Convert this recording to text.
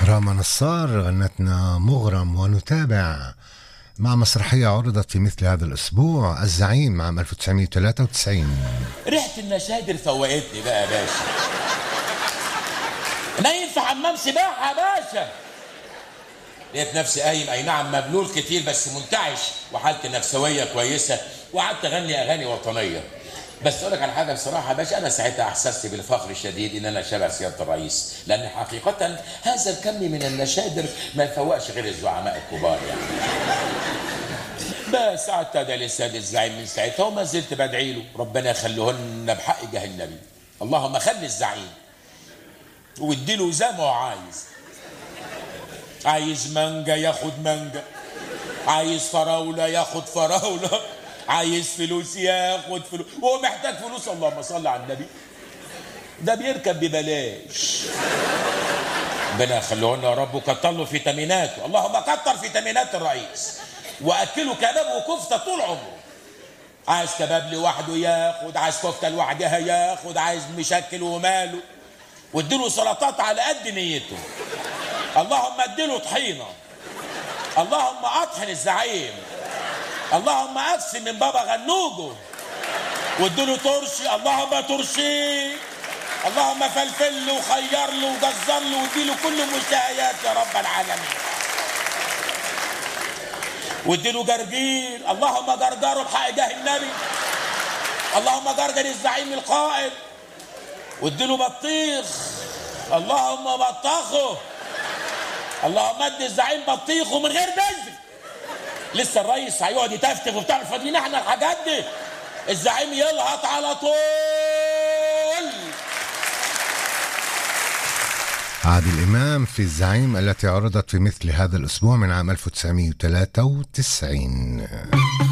راما نصار غنتنا مغرم ونتابع مع مسرحية عرضت في مثل هذا الأسبوع الزعيم عام 1993 ريحة النشادر فوقتني بقى يا باشا نايم في حمام سباحة يا باشا لقيت نفسي قايم اي نعم مبلول كتير بس منتعش وحالتي النفسوية كويسة وقعدت اغني اغاني وطنية بس اقول لك على حاجه بصراحه يا باشا انا ساعتها احسست بالفخر الشديد ان انا شبه سياده الرئيس لان حقيقه هذا الكم من النشادر ما يفوقش غير الزعماء الكبار يعني بس قعدت ادعي للسيد الزعيم من ساعتها وما زلت بدعي له ربنا يخليهن بحق جاه النبي اللهم خلي الزعيم واديله زي ما هو عايز عايز مانجا ياخد مانجا عايز فراوله ياخد فراوله عايز فلوس ياخد فلوس وهو محتاج فلوس اللهم صل على النبي ده بيركب ببلاش ربنا يخليه لنا يا رب وكتر له فيتاميناته اللهم كتر فيتامينات الرئيس واكله كباب وكفته طول عمره عايز كباب لوحده ياخد عايز كفته لوحدها ياخد عايز مشكل وماله واديله سلطات على قد نيته اللهم اديله طحينه اللهم اطحن الزعيم اللهم اقسم من بابا غنوجه واديله ترشي اللهم ترشيه اللهم فلفل له وخير له وجزر له واديله كل المشتهيات يا رب العالمين واديله جرجير اللهم جرجره بحق جاه النبي اللهم جرجر الزعيم القائد واديله بطيخ اللهم بطخه اللهم ادي الزعيم بطيخه من غير بذر لسه الرئيس هيقعد يتفتف وبتاع مش فاضيين احنا الحاجات دي الزعيم يلهط على طول عادل إمام في الزعيم التي عرضت في مثل هذا الأسبوع من عام 1993